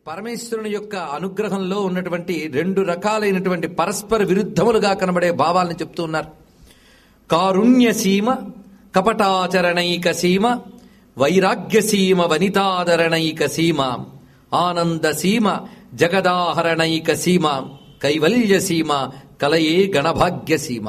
పరమేశ్వరుని యొక్క అనుగ్రహంలో ఉన్నటువంటి రెండు రకాలైనటువంటి పరస్పర విరుద్ధములుగా కనబడే భావాలను చెప్తూ ఉన్నారు కారుణ్య సీమ కపటాచరణైక సీమ వైరాగ్య సీమ వనితాదరణైక సీమ ఆనంద సీమ జగదాహరణైక సీమ కైవల్య సీమ కలయే గణభాగ్య సీమ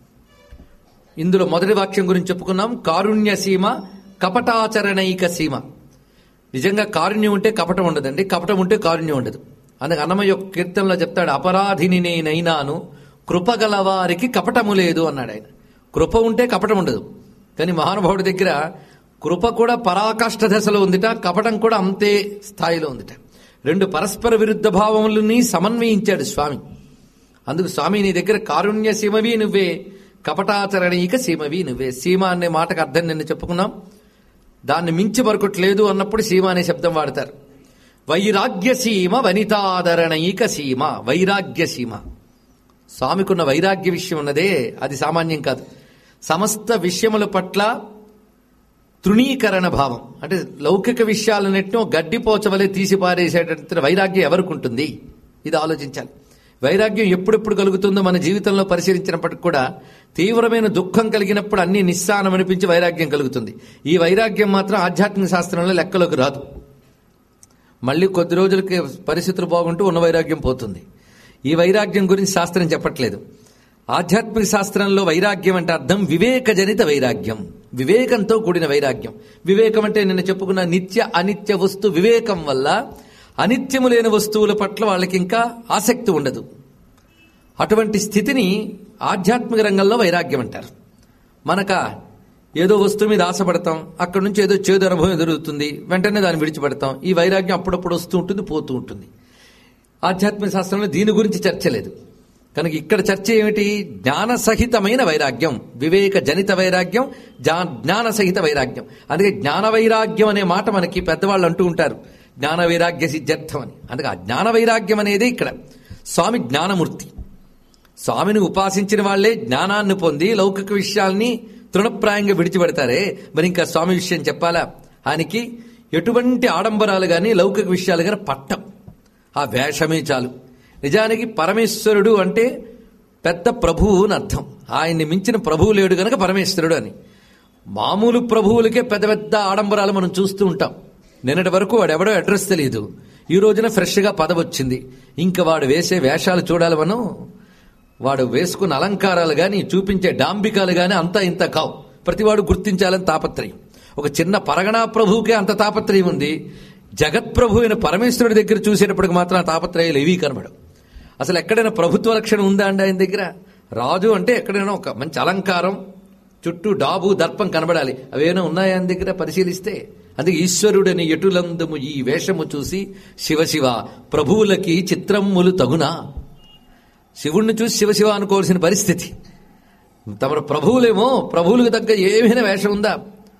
ఇందులో మొదటి వాక్యం గురించి చెప్పుకున్నాం కారుణ్య సీమ కపటాచరణైక సీమ నిజంగా కారుణ్యం ఉంటే కపటం ఉండదండి కపటం ఉంటే కారుణ్యం ఉండదు అందుకే అన్నమయ్య యొక్క కీర్తనలో చెప్తాడు అపరాధిని నేనైనాను కృపగల వారికి కపటము లేదు అన్నాడు ఆయన కృప ఉంటే కపటం ఉండదు కానీ మహానుభావుడి దగ్గర కృప కూడా పరాకాష్ఠ దశలో ఉందిట కపటం కూడా అంతే స్థాయిలో ఉందిట రెండు పరస్పర విరుద్ధ భావములని సమన్వయించాడు స్వామి అందుకు స్వామి నీ దగ్గర కారుణ్య సీమవి నువ్వే కపటాచరణీక సీమవి నువ్వే సీమ అనే మాటకు అర్థం నిన్న చెప్పుకున్నాం దాన్ని మించి మరొకటి లేదు అన్నప్పుడు సీమ అనే శబ్దం వాడతారు వైరాగ్య సీమ వనితాదరణైక సీమ వైరాగ్య సీమ స్వామికున్న వైరాగ్య విషయం ఉన్నదే అది సామాన్యం కాదు సమస్త విషయముల పట్ల తృణీకరణ భావం అంటే లౌకిక విషయాలన్నింటినో గడ్డిపోచవలే తీసి పారేసేటంత వైరాగ్యం ఎవరికి ఉంటుంది ఇది ఆలోచించాలి వైరాగ్యం ఎప్పుడెప్పుడు కలుగుతుందో మన జీవితంలో పరిశీలించినప్పటికి కూడా తీవ్రమైన దుఃఖం కలిగినప్పుడు అన్ని నిస్సానం అనిపించి వైరాగ్యం కలుగుతుంది ఈ వైరాగ్యం మాత్రం ఆధ్యాత్మిక శాస్త్రంలో లెక్కలోకి రాదు మళ్ళీ కొద్ది రోజులకి పరిస్థితులు బాగుంటూ ఉన్న వైరాగ్యం పోతుంది ఈ వైరాగ్యం గురించి శాస్త్రం చెప్పట్లేదు ఆధ్యాత్మిక శాస్త్రంలో వైరాగ్యం అంటే అర్థం వివేకజనిత వైరాగ్యం వివేకంతో కూడిన వైరాగ్యం వివేకం అంటే నిన్న చెప్పుకున్న నిత్య అనిత్య వస్తు వివేకం వల్ల అనిత్యము లేని వస్తువుల పట్ల వాళ్ళకి ఇంకా ఆసక్తి ఉండదు అటువంటి స్థితిని ఆధ్యాత్మిక రంగంలో వైరాగ్యం అంటారు మనక ఏదో వస్తువు మీద ఆశపడతాం అక్కడి నుంచి ఏదో చేదు అనుభవం ఎదురుతుంది వెంటనే దాన్ని విడిచిపెడతాం ఈ వైరాగ్యం అప్పుడప్పుడు వస్తూ ఉంటుంది పోతూ ఉంటుంది ఆధ్యాత్మిక శాస్త్రంలో దీని గురించి చర్చ లేదు కనుక ఇక్కడ చర్చ ఏమిటి జ్ఞాన సహితమైన వైరాగ్యం వివేక జనిత వైరాగ్యం జ్ఞాన సహిత వైరాగ్యం అందుకే జ్ఞాన వైరాగ్యం అనే మాట మనకి పెద్దవాళ్ళు అంటూ ఉంటారు జ్ఞాన వైరాగ్య సిద్ధార్థం అని అందుకే ఆ జ్ఞాన వైరాగ్యం అనేది ఇక్కడ స్వామి జ్ఞానమూర్తి స్వామిని ఉపాసించిన వాళ్లే జ్ఞానాన్ని పొంది లౌకిక విషయాల్ని తృణప్రాయంగా విడిచిపెడతారే మరి ఇంకా స్వామి విషయం చెప్పాలా ఆయనకి ఎటువంటి ఆడంబరాలు గాని లౌకిక విషయాలు గాని పట్టం ఆ వేషమే చాలు నిజానికి పరమేశ్వరుడు అంటే పెద్ద ప్రభువు అని అర్థం ఆయన్ని మించిన ప్రభువు లేడు గనక పరమేశ్వరుడు అని మామూలు ప్రభువులకే పెద్ద పెద్ద ఆడంబరాలు మనం చూస్తూ ఉంటాం నిన్నటి వరకు వాడు ఎవడో అడ్రస్ తెలియదు ఈ రోజున ఫ్రెష్గా పదవి వచ్చింది ఇంకా వాడు వేసే వేషాలు చూడాలి మనం వాడు వేసుకున్న అలంకారాలు గాని చూపించే డాంబికాలు గాని అంతా ఇంత కావు ప్రతివాడు గుర్తించాలని తాపత్రయం ఒక చిన్న పరగణా ప్రభువుకే అంత తాపత్రయం ఉంది జగత్ప్రభు అయిన పరమేశ్వరుడి దగ్గర చూసేటప్పటికి మాత్రం ఆ తాపత్రయాలు ఏవీ కనబడవు అసలు ఎక్కడైనా ప్రభుత్వ లక్షణం ఉందా అండి ఆయన దగ్గర రాజు అంటే ఎక్కడైనా ఒక మంచి అలంకారం చుట్టూ డాబు దర్పం కనబడాలి అవేనా ఉన్నాయా ఆయన దగ్గర పరిశీలిస్తే అందుకే ఈశ్వరుడని ఎటులందుము ఈ వేషము చూసి శివశివ ప్రభువులకి చిత్రమ్ములు తగునా శివుణ్ణి చూసి శివశివ అనుకోవాల్సిన పరిస్థితి తమ ప్రభువులేమో ప్రభువులకు తగ్గ ఏమైనా వేషం ఉందా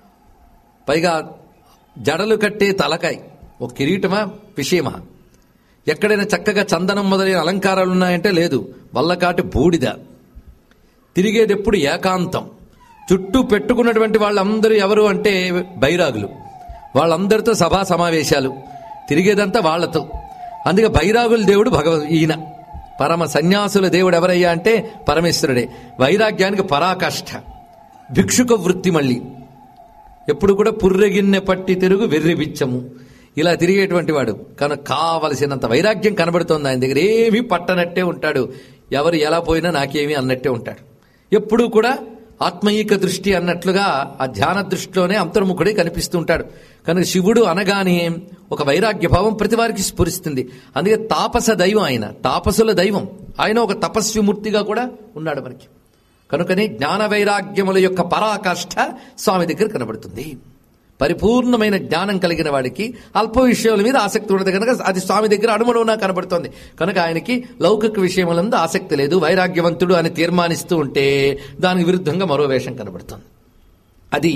పైగా జడలు కట్టే తలకాయ ఒక కిరీటమా విషయమా ఎక్కడైనా చక్కగా చందనం మొదలైన అలంకారాలు ఉన్నాయంటే లేదు వల్లకాటి బూడిద తిరిగేదెప్పుడు ఏకాంతం చుట్టూ పెట్టుకున్నటువంటి వాళ్ళందరూ ఎవరు అంటే బైరాగులు వాళ్ళందరితో సభా సమావేశాలు తిరిగేదంతా వాళ్లతో అందుకే బైరాగుల దేవుడు భగవ ఈయన పరమ సన్యాసుల దేవుడు ఎవరయ్యా అంటే పరమేశ్వరుడే వైరాగ్యానికి పరాకాష్ఠ భిక్షుక వృత్తి మళ్ళీ ఎప్పుడు కూడా పుర్రెగిన్నె పట్టి తిరుగు వెర్రి బిచ్చము ఇలా తిరిగేటువంటి వాడు కనుక కావలసినంత వైరాగ్యం కనబడుతోంది ఆయన దగ్గర ఏమీ పట్టనట్టే ఉంటాడు ఎవరు ఎలా పోయినా నాకేమీ అన్నట్టే ఉంటాడు ఎప్పుడూ కూడా ఆత్మీక దృష్టి అన్నట్లుగా ఆ ధ్యాన దృష్టిలోనే అంతర్ముఖుడే కనిపిస్తూ ఉంటాడు కనుక శివుడు అనగానే ఒక వైరాగ్య భావం ప్రతి వారికి స్ఫురిస్తుంది అందుకే తాపస దైవం ఆయన తాపసుల దైవం ఆయన ఒక తపస్విమూర్తిగా కూడా ఉన్నాడు మనకి కనుకనే జ్ఞాన వైరాగ్యముల యొక్క పరాకాష్ఠ స్వామి దగ్గర కనబడుతుంది పరిపూర్ణమైన జ్ఞానం కలిగిన వాడికి అల్ప విషయాల మీద ఆసక్తి ఉండదు కనుక అది స్వామి దగ్గర అడుమడునా కనబడుతోంది కనుక ఆయనకి లౌకిక విషయములందు ఆసక్తి లేదు వైరాగ్యవంతుడు అని తీర్మానిస్తూ ఉంటే దానికి విరుద్ధంగా మరో వేషం కనబడుతుంది అది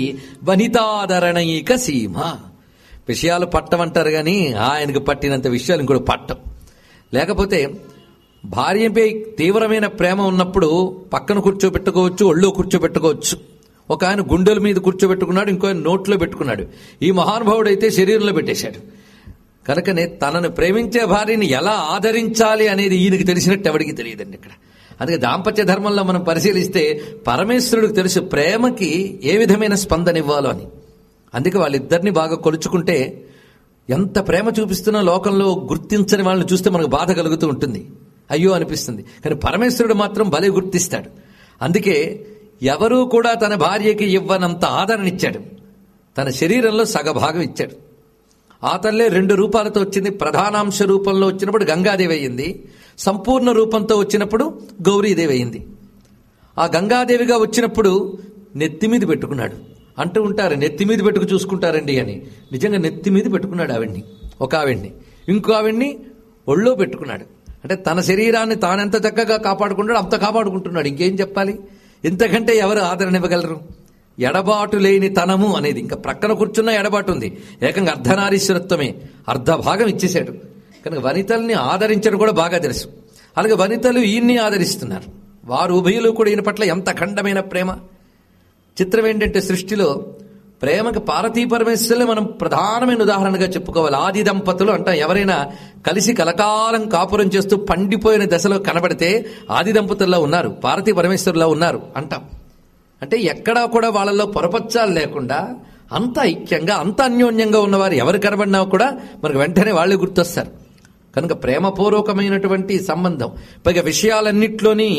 వనితాధరణైక సీమ విషయాలు పట్టమంటారు కానీ ఆయనకు పట్టినంత విషయాలు ఇంకోటి పట్టం లేకపోతే భార్యపై తీవ్రమైన ప్రేమ ఉన్నప్పుడు పక్కన కూర్చోబెట్టుకోవచ్చు ఒళ్ళో కూర్చోబెట్టుకోవచ్చు ఒక ఆయన గుండెల మీద కూర్చోబెట్టుకున్నాడు ఇంకో ఆయన నోట్లో పెట్టుకున్నాడు ఈ మహానుభావుడు అయితే శరీరంలో పెట్టేశాడు కనుకనే తనను ప్రేమించే భార్యని ఎలా ఆదరించాలి అనేది ఈయనకి తెలిసినట్టు ఎవడికి తెలియదండి ఇక్కడ అందుకే దాంపత్య ధర్మంలో మనం పరిశీలిస్తే పరమేశ్వరుడికి తెలుసు ప్రేమకి ఏ విధమైన స్పందన ఇవ్వాలో అని అందుకే వాళ్ళిద్దరిని బాగా కొలుచుకుంటే ఎంత ప్రేమ చూపిస్తున్నా లోకంలో గుర్తించని వాళ్ళని చూస్తే మనకు బాధ కలుగుతూ ఉంటుంది అయ్యో అనిపిస్తుంది కానీ పరమేశ్వరుడు మాత్రం భలే గుర్తిస్తాడు అందుకే ఎవరూ కూడా తన భార్యకి ఇవ్వనంత ఆదరణ ఇచ్చాడు తన శరీరంలో సగభాగం ఇచ్చాడు ఆ తల్లే రెండు రూపాలతో వచ్చింది ప్రధానాంశ రూపంలో వచ్చినప్పుడు గంగాదేవి అయ్యింది సంపూర్ణ రూపంతో వచ్చినప్పుడు గౌరీదేవి అయింది ఆ గంగాదేవిగా వచ్చినప్పుడు నెత్తి మీద పెట్టుకున్నాడు అంటూ ఉంటారు నెత్తి మీద పెట్టుకు చూసుకుంటారండి అని నిజంగా నెత్తి మీద పెట్టుకున్నాడు ఆవిడ్ని ఒక ఆవిడ్ని ఇంకో ఆవిడ్ని ఒళ్ళో పెట్టుకున్నాడు అంటే తన శరీరాన్ని తానెంత చక్కగా కాపాడుకుంటాడు అంత కాపాడుకుంటున్నాడు ఇంకేం చెప్పాలి ఇంతకంటే ఎవరు ఆదరణ ఇవ్వగలరు ఎడబాటు లేని తనము అనేది ఇంకా ప్రక్కన కూర్చున్న ఎడబాటు ఉంది ఏకంగా అర్ధనారీశ్వరత్వమే అర్ధ భాగం ఇచ్చేశాడు కనుక వనితల్ని ఆదరించడం కూడా బాగా తెలుసు అలాగే వనితలు ఈయన్ని ఆదరిస్తున్నారు వారు ఉభయులు కూడా ఈయన పట్ల ఎంత ఖండమైన ప్రేమ చిత్రం ఏంటంటే సృష్టిలో ప్రేమకు పార్వతీ పరమేశ్వరులే మనం ప్రధానమైన ఉదాహరణగా చెప్పుకోవాలి ఆది దంపతులు అంటాం ఎవరైనా కలిసి కలకాలం కాపురం చేస్తూ పండిపోయిన దశలో కనబడితే ఆది దంపతుల్లో ఉన్నారు పార్వతీ పరమేశ్వరులా ఉన్నారు అంటాం అంటే ఎక్కడా కూడా వాళ్ళలో పొరపచ్చాలు లేకుండా అంత ఐక్యంగా అంత అన్యోన్యంగా ఉన్నవారు ఎవరు కనబడినా కూడా మనకు వెంటనే వాళ్ళే గుర్తొస్తారు కనుక ప్రేమపూర్వకమైనటువంటి సంబంధం పైగా విషయాలన్నిట్లోని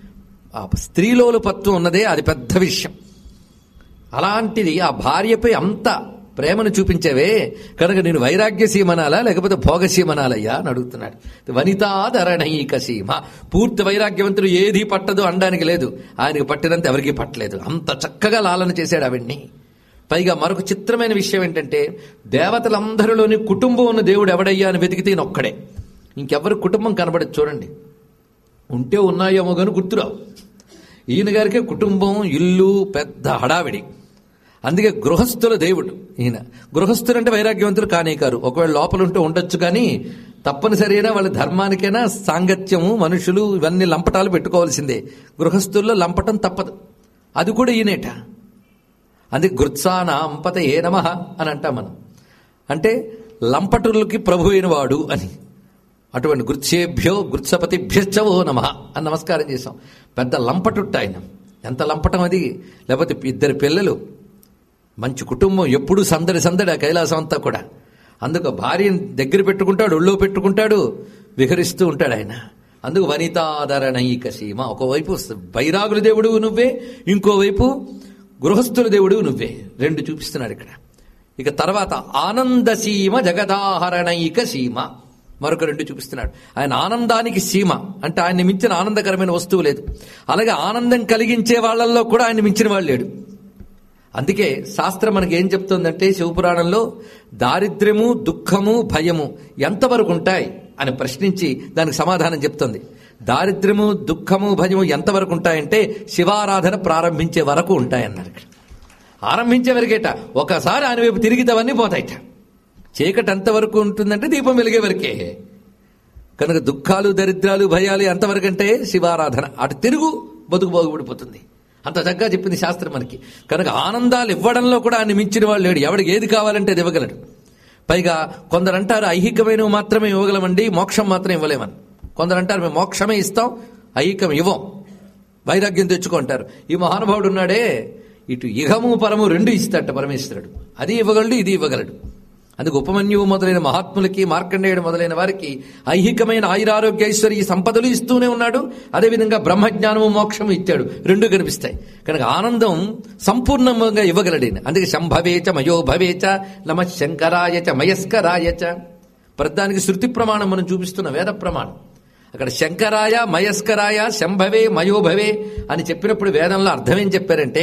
ఆ స్త్రీలోలుపత్వం ఉన్నదే అది పెద్ద విషయం అలాంటిది ఆ భార్యపై అంత ప్రేమను చూపించేవే కనుక నేను వైరాగ్య సీమనాలా లేకపోతే భోగ సీమనాలయ్యా అని అడుగుతున్నాడు వనితాధరణైక సీమ పూర్తి వైరాగ్యవంతుడు ఏది పట్టదు అనడానికి లేదు ఆయనకి పట్టినంత ఎవరికీ పట్టలేదు అంత చక్కగా లాలన చేశాడు ఆవిడ్ని పైగా మరొక చిత్రమైన విషయం ఏంటంటే దేవతలందరిలోని కుటుంబం ఉన్న దేవుడు ఎవడయ్యా అని వెతికితే ఈయన ఒక్కడే ఇంకెవరి కుటుంబం కనబడదు చూడండి ఉంటే ఉన్నాయేమో కానీ గుర్తురావు ఈయన గారికి కుటుంబం ఇల్లు పెద్ద హడావిడి అందుకే గృహస్థుల దేవుడు ఈయన గృహస్థులు అంటే వైరాగ్యవంతులు కానే కారు ఒకవేళ లోపల ఉంటే ఉండొచ్చు కానీ తప్పనిసరిగా వాళ్ళ ధర్మానికైనా సాంగత్యము మనుషులు ఇవన్నీ లంపటాలు పెట్టుకోవాల్సిందే గృహస్థుల్లో లంపటం తప్పదు అది కూడా ఈయనేట అందుకే గృత్సాన అంపత ఏ నమ అని అంటాం మనం అంటే లంపటులకి ప్రభు అయిన వాడు అని అటువంటి గృత్సేభ్యో గృత్సపతిభ్యశ్చవో నమ అని నమస్కారం చేశాం పెద్ద లంపటుట్ట ఆయన ఎంత లంపటం అది లేకపోతే ఇద్దరు పిల్లలు మంచి కుటుంబం ఎప్పుడూ సందడి సందడి ఆ కైలాసం అంతా కూడా అందుకు భార్యని దగ్గర పెట్టుకుంటాడు ఒళ్ళో పెట్టుకుంటాడు విహరిస్తూ ఉంటాడు ఆయన అందుకు వనితాధరణైక సీమ ఒకవైపు బైరాగుల దేవుడు నువ్వే ఇంకోవైపు గృహస్థుల దేవుడు నువ్వే రెండు చూపిస్తున్నాడు ఇక్కడ ఇక తర్వాత ఆనందసీమ జగదాహరణైక సీమ మరొక రెండు చూపిస్తున్నాడు ఆయన ఆనందానికి సీమ అంటే ఆయన్ని మించిన ఆనందకరమైన వస్తువు లేదు అలాగే ఆనందం కలిగించే వాళ్ళల్లో కూడా ఆయన మించిన వాళ్ళు లేడు అందుకే శాస్త్రం మనకి ఏం చెప్తుందంటే శివపురాణంలో దారిద్ర్యము దుఃఖము భయము ఎంతవరకు ఉంటాయి అని ప్రశ్నించి దానికి సమాధానం చెప్తుంది దారిద్ర్యము దుఃఖము భయము ఎంతవరకు ఉంటాయంటే శివారాధన ప్రారంభించే వరకు ఉంటాయన్నారు ఇక్కడ ఆరంభించే వరకేట ఒకసారి ఆయన వైపు తిరిగితేవన్నీ పోతాయిట చీకటి ఎంతవరకు ఉంటుందంటే దీపం వెలిగే వరకే కనుక దుఃఖాలు దరిద్రాలు భయాలు ఎంతవరకు అంటే శివారాధన అటు తిరుగు బతుకు బాగుపడిపోతుంది అంత చక్కగా చెప్పింది శాస్త్రం మనకి కనుక ఆనందాలు ఇవ్వడంలో కూడా ఆయన మించిన వాళ్ళు లేడు ఎవడికి ఏది కావాలంటే అది ఇవ్వగలడు పైగా కొందరు అంటారు ఐహికమైనవి మాత్రమే ఇవ్వగలమండి మోక్షం మాత్రం ఇవ్వలేమని కొందరు అంటారు మేము మోక్షమే ఇస్తాం ఐహికం ఇవ్వం వైరాగ్యం తెచ్చుకుంటారు ఈ మహానుభావుడు ఉన్నాడే ఇటు ఇహము పరము రెండు ఇస్తాట పరమేశ్వరుడు అది ఇవ్వగలడు ఇది ఇవ్వగలడు అందుకు ఉపమన్యువు మొదలైన మహాత్ములకి మార్కండేయుడు మొదలైన వారికి ఐహికమైన ఆయురారోగ్య ఐశ్వర్య సంపదలు ఇస్తూనే ఉన్నాడు అదేవిధంగా బ్రహ్మజ్ఞానము మోక్షము ఇచ్చాడు రెండు కనిపిస్తాయి కనుక ఆనందం సంపూర్ణంగా ఇవ్వగలడు అందుకే శంభవేచ మయోభవేచ నమ శంకరాయచ మయస్కరాయచ ప్రధానికి శృతి ప్రమాణం మనం చూపిస్తున్న వేద ప్రమాణం అక్కడ శంకరాయ మయస్కరాయ శంభవే మయోభవే అని చెప్పినప్పుడు వేదంలో అర్థం ఏం చెప్పారంటే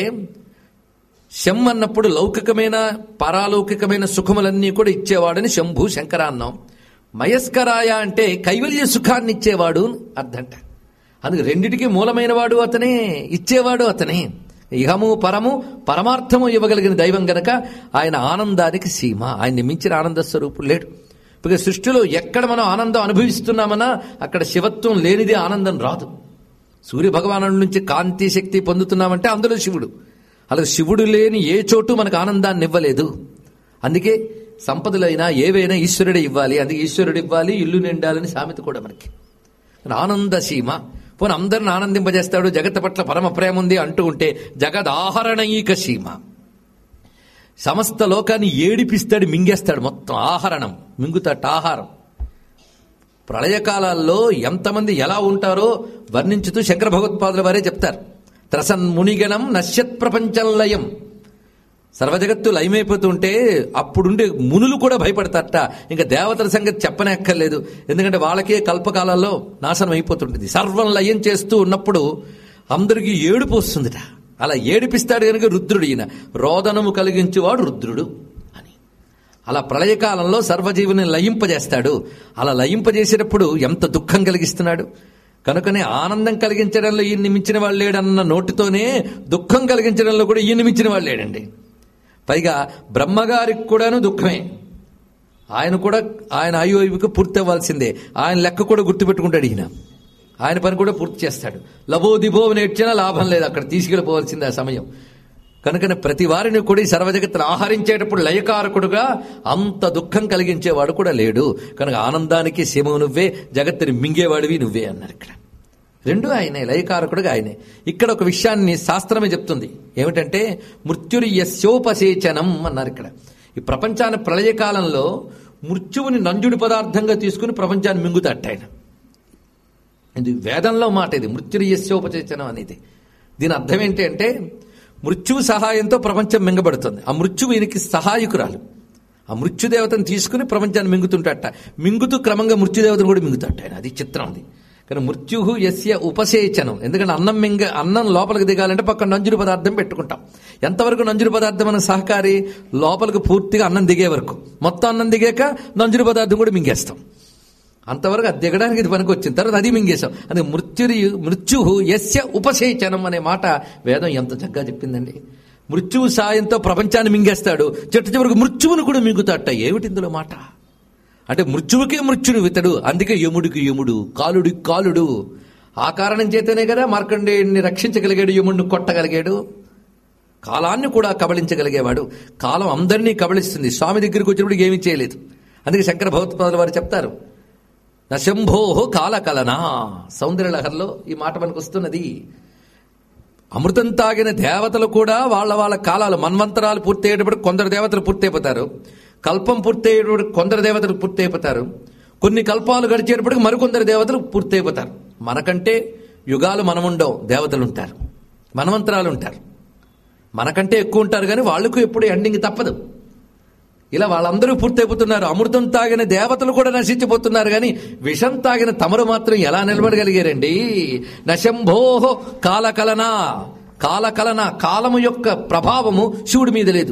శం అన్నప్పుడు లౌకికమైన పరాలౌకికమైన సుఖములన్నీ కూడా ఇచ్చేవాడని శంభు శంకర అన్నాం మయస్కరాయ అంటే కైవల్య సుఖాన్ని ఇచ్చేవాడు అర్థంట అందుకు రెండిటికి మూలమైన వాడు అతనే ఇచ్చేవాడు అతనే ఇహము పరము పరమార్థము ఇవ్వగలిగిన దైవం గనక ఆయన ఆనందానికి సీమ ఆయన్ని మించిన ఆనంద స్వరూపుడు లేడు ఇక సృష్టిలో ఎక్కడ మనం ఆనందం అనుభవిస్తున్నామన్నా అక్కడ శివత్వం లేనిదే ఆనందం రాదు సూర్య భగవాను నుంచి కాంతి శక్తి పొందుతున్నామంటే అందులో శివుడు అలాగే శివుడు లేని ఏ చోటు మనకు ఆనందాన్ని ఇవ్వలేదు అందుకే సంపదలైనా ఏవైనా ఈశ్వరుడే ఇవ్వాలి అది ఈశ్వరుడు ఇవ్వాలి ఇల్లు నిండాలని సామెత కూడా మనకి ఆనంద సీమ పోనీ అందరిని ఆనందింపజేస్తాడు జగత్ పట్ల పరమ ప్రేమ ఉంది అంటూ ఉంటే జగదాహరణీక సీమ సమస్త లోకాన్ని ఏడిపిస్తాడు మింగేస్తాడు మొత్తం ఆహరణం మింగుతాట ఆహారం ప్రళయకాలాల్లో ఎంతమంది ఎలా ఉంటారో వర్ణించుతూ శంకర భగవత్పాదుల వారే చెప్తారు త్రసన్ మునిగణం నశ్యత్ ప్రపంచంలయం సర్వజగత్తు లయమైపోతుంటే అప్పుడుండే మునులు కూడా భయపడతారట ఇంకా దేవతల సంగతి చెప్పనక్కర్లేదు ఎందుకంటే వాళ్ళకే కల్పకాలాల్లో నాశనం అయిపోతుంటుంది సర్వం లయం చేస్తూ ఉన్నప్పుడు అందరికీ ఏడుపు వస్తుందిట అలా ఏడిపిస్తాడు కనుక రుద్రుడు ఈయన రోదనము కలిగించేవాడు రుద్రుడు అని అలా ప్రళయకాలంలో సర్వజీవుని లయింపజేస్తాడు అలా లయింపజేసేటప్పుడు ఎంత దుఃఖం కలిగిస్తున్నాడు కనుకనే ఆనందం కలిగించడంలో ఈయన్ని మించిన వాళ్ళు లేడన్న నోటితోనే దుఃఖం కలిగించడంలో కూడా ఈయన్ని మించిన వాళ్ళు లేడండి పైగా బ్రహ్మగారికి కూడాను దుఃఖమే ఆయన కూడా ఆయన ఆయువుకి పూర్తి అవ్వాల్సిందే ఆయన లెక్క కూడా గుర్తుపెట్టుకుంటాడు ఈయన ఆయన పని కూడా పూర్తి చేస్తాడు లభో దిభో నేర్చినా లాభం లేదు అక్కడ తీసుకెళ్ళిపోవాల్సిందే ఆ సమయం కనుకనే ప్రతి వారిని కూడా ఈ సర్వజగత్తును ఆహరించేటప్పుడు లయకారకుడుగా అంత దుఃఖం కలిగించేవాడు కూడా లేడు కనుక ఆనందానికి సీమ నువ్వే జగత్తుని మింగేవాడివి నువ్వే అన్నారు ఇక్కడ రెండు ఆయనే లయకారకుడుగా ఆయనే ఇక్కడ ఒక విషయాన్ని శాస్త్రమే చెప్తుంది ఏమిటంటే మృత్యురి యస్యోపసేచనం అన్నారు ఇక్కడ ఈ ప్రపంచాన్ని ప్రళయకాలంలో మృత్యువుని నంజుడి పదార్థంగా తీసుకుని ప్రపంచాన్ని మింగుతాట ఆయన ఇది వేదంలో మాట ఇది మృత్యురి యస్యోపసేచనం అనేది దీని అర్థం ఏంటి అంటే మృత్యువు సహాయంతో ప్రపంచం మింగబడుతుంది ఆ మృత్యువు ఈయనకి సహాయకురాలు ఆ మృత్యుదేవతను తీసుకుని ప్రపంచాన్ని మింగుతుంటాట మింగుతూ క్రమంగా మృత్యుదేవతను కూడా మింగుతాట ఆయన అది చిత్రం అది కానీ మృత్యు ఎస్య ఉపసేచనం ఎందుకంటే అన్నం మింగ అన్నం లోపలికి దిగాలంటే పక్కన నంజుడు పదార్థం పెట్టుకుంటాం ఎంతవరకు నంజుడు పదార్థం మన సహకారి లోపలికి పూర్తిగా అన్నం దిగే వరకు మొత్తం అన్నం దిగాక నంజుడు పదార్థం కూడా మింగేస్తాం అంతవరకు అది దిగడానికి ఇది పనికి వచ్చిన తర్వాత అది మింగేశాం అది మృత్యురి మృత్యు ఎస్య ఉపసేచనం అనే మాట వేదం ఎంత చక్కగా చెప్పిందండి మృత్యువు సాయంతో ప్రపంచాన్ని మింగేస్తాడు చెట్టు చివరికి మృత్యువును కూడా మింగుతాట ఏమిటి ఇందులో మాట అంటే మృత్యువుకే మృత్యుడు వితడు అందుకే యముడికి యముడు కాలుడి కాలుడు ఆ కారణం చేతనే కదా మార్కండేయుడిని రక్షించగలిగాడు యముడిని కొట్టగలిగాడు కాలాన్ని కూడా కబళించగలిగేవాడు కాలం అందరినీ కబళిస్తుంది స్వామి దగ్గరికి వచ్చినప్పుడు ఏమీ చేయలేదు అందుకే శంకర భగవత్పాదుల వారు చెప్తారు నశంభోహో కాలకలనా సౌందర్యలహర్లో ఈ మాట మనకు వస్తున్నది అమృతం తాగిన దేవతలు కూడా వాళ్ళ వాళ్ళ కాలాలు మన్వంతరాలు పూర్తయ్యేటప్పుడు కొందరు దేవతలు పూర్తయిపోతారు కల్పం పూర్తయ్యేటప్పుడు కొందరు దేవతలు పూర్తయిపోతారు కొన్ని కల్పాలు గడిచేటప్పటికి మరికొందరు దేవతలు పూర్తయిపోతారు మనకంటే యుగాలు మనముండవు దేవతలు ఉంటారు మన్వంతరాలు ఉంటారు మనకంటే ఎక్కువ ఉంటారు కానీ వాళ్ళకు ఎప్పుడు ఎండింగ్ తప్పదు ఇలా వాళ్ళందరూ పూర్తయిపోతున్నారు అమృతం తాగిన దేవతలు కూడా నశించిపోతున్నారు కానీ విషం తాగిన తమరు మాత్రం ఎలా నిలబడగలిగారండి నశంభోహో కాలకలన కాలకలన కాలము యొక్క ప్రభావము శివుడి మీద లేదు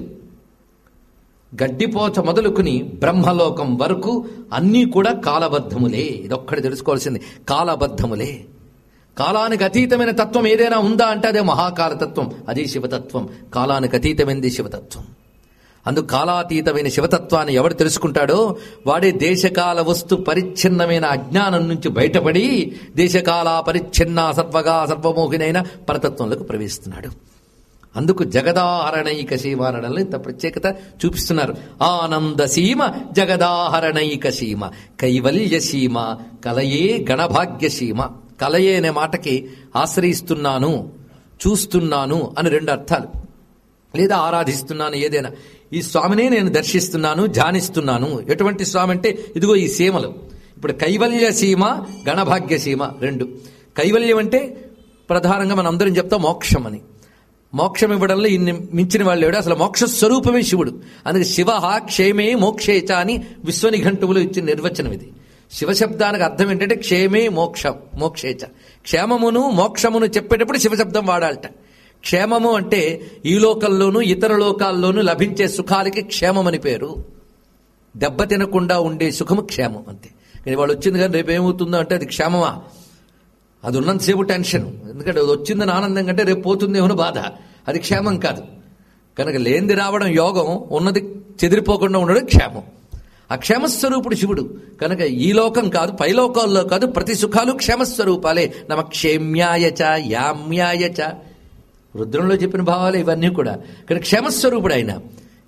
గడ్డిపోచ మొదలుకుని బ్రహ్మలోకం వరకు అన్నీ కూడా కాలబద్ధములే ఇదొక్కటి తెలుసుకోవాల్సింది కాలబద్ధములే కాలానికి అతీతమైన తత్వం ఏదైనా ఉందా అంటే అదే మహాకాలతత్వం అదే శివతత్వం కాలానికి అతీతమైనది శివతత్వం అందుకు కాలాతీతమైన శివతత్వాన్ని ఎవడు తెలుసుకుంటాడో వాడే దేశకాల వస్తు పరిచ్ఛిన్నమైన అజ్ఞానం నుంచి బయటపడి దేశకాల పరిచ్ఛిన్న సర్వగా సర్వమోహినైన పరతత్వంలోకి ప్రవేశిస్తున్నాడు అందుకు జగదాహరణైక సీమ అనడంలో ఇంత ప్రత్యేకత చూపిస్తున్నారు ఆనంద సీమ జగదాహరణైక సీమ కైవల్య సీమ కలయే గణభాగ్య సీమ కలయే అనే మాటకి ఆశ్రయిస్తున్నాను చూస్తున్నాను అని రెండు అర్థాలు లేదా ఆరాధిస్తున్నాను ఏదైనా ఈ స్వామినే నేను దర్శిస్తున్నాను ధ్యానిస్తున్నాను ఎటువంటి స్వామి అంటే ఇదిగో ఈ సీమలు ఇప్పుడు కైవల్య సీమ గణభాగ్య సీమ రెండు కైవల్యం అంటే ప్రధానంగా మనం అందరం చెప్తాం మోక్షం అని మోక్షం ఇవ్వడంలో ఇన్ని మించిన వాళ్ళు లేడు అసలు మోక్ష స్వరూపమే శివుడు అందుకే శివ క్షేమే మోక్షేచ అని విశ్వనిఘంటువులు ఇచ్చిన నిర్వచనం ఇది శివశబ్దానికి అర్థం ఏంటంటే క్షేమే మోక్ష మోక్షేచ క్షేమమును మోక్షమును చెప్పేటప్పుడు శివశబ్దం వాడాలట క్షేమము అంటే ఈ లోకంలోనూ ఇతర లోకాల్లోనూ లభించే సుఖాలకి క్షేమమని పేరు దెబ్బ తినకుండా ఉండే సుఖము క్షేమం అంతే కానీ వాళ్ళు వచ్చింది కానీ రేపు ఏమవుతుందో అంటే అది క్షేమమా అది ఉన్నంతసేపు టెన్షన్ ఎందుకంటే అది వచ్చిందని ఆనందం కంటే రేపు పోతుందేమో బాధ అది క్షేమం కాదు కనుక లేనిది రావడం యోగం ఉన్నది చెదిరిపోకుండా ఉండడం క్షేమం ఆ క్షేమస్వరూపుడు శివుడు కనుక ఈ లోకం కాదు పైలోకాల్లో కాదు ప్రతి సుఖాలు క్షేమస్వరూపాలే నమ క్షేమ్యాయచ యామ్యాయచ రుద్రంలో చెప్పిన భావాలు ఇవన్నీ కూడా కానీ క్షేమస్వరూపుడు ఆయన